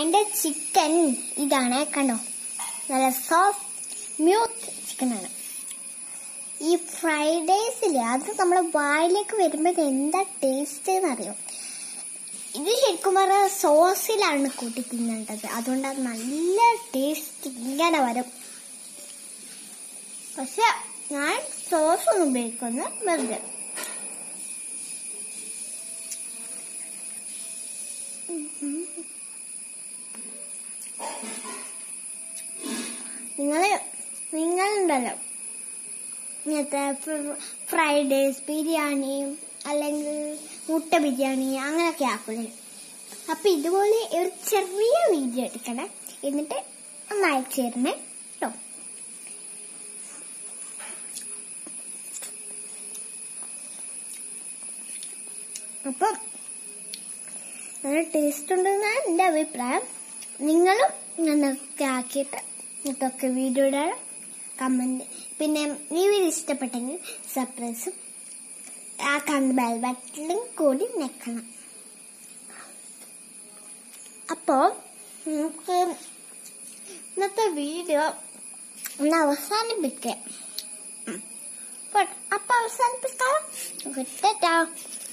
എൻ്റെ ചിക്കൻ ഇതാണ് കണ്ടോ നല്ല സോഫ്റ്റ് മ്യൂത്ത് ചിക്കനാണ് ഈ ഫ്രൈഡ് റൈസില്ലേ അത് നമ്മുടെ വായിലേക്ക് വരുമ്പോൾ എന്താ ടേസ്റ്റ് എന്നറിയോ ഇത് ശരിക്കും പറഞ്ഞാൽ സോസിലാണ് കൂട്ടി തിന്നേണ്ടത് അതുകൊണ്ട് അത് നല്ല ടേസ്റ്റ് ഇങ്ങനെ വരും പക്ഷെ ഞാൻ സോസ് ഒന്നും ഉപയോഗിക്കുന്നു വെറുതെ നിങ്ങള് നിങ്ങളുണ്ടല്ലോ ഇങ്ങനത്തെ ഫ്രൈഡ് റൈസ് ബിരിയാണി അല്ലെങ്കിൽ മുട്ട ബിരിയാണി അങ്ങനെയൊക്കെ ആക്കൂലേ അപ്പൊ ഇതുപോലെ ഒരു ചെറിയ വീഡിയോ എടുക്കണേ എന്നിട്ട് ഒന്ന് അയച്ചു തരണേ കേട്ടോ അപ്പം നല്ല ടേസ്റ്റ് ഉണ്ടെന്നാണ് എൻ്റെ അഭിപ്രായം നിങ്ങളും ഇങ്ങനൊക്കെ ആക്കിയിട്ട് ഇതൊക്കെ വീഡിയോ ഇടാൻ കമന്റ് പിന്നെ ഈ വീഡിയോ ഇഷ്ടപ്പെട്ടെങ്കിൽ സബ്സ്ക്രൈബും ആ കണ്ട ബെൽ ബട്ടണിലും കൂടി ഞെക്കണം അപ്പോൾ നമുക്ക് ഇന്നത്തെ വീഡിയോ ഒന്ന് അവസാനിപ്പിക്കാം ഉം. അപ്പോൾ അപ്പൊ അവസാനിപ്പിക്കാം ഗുഡ്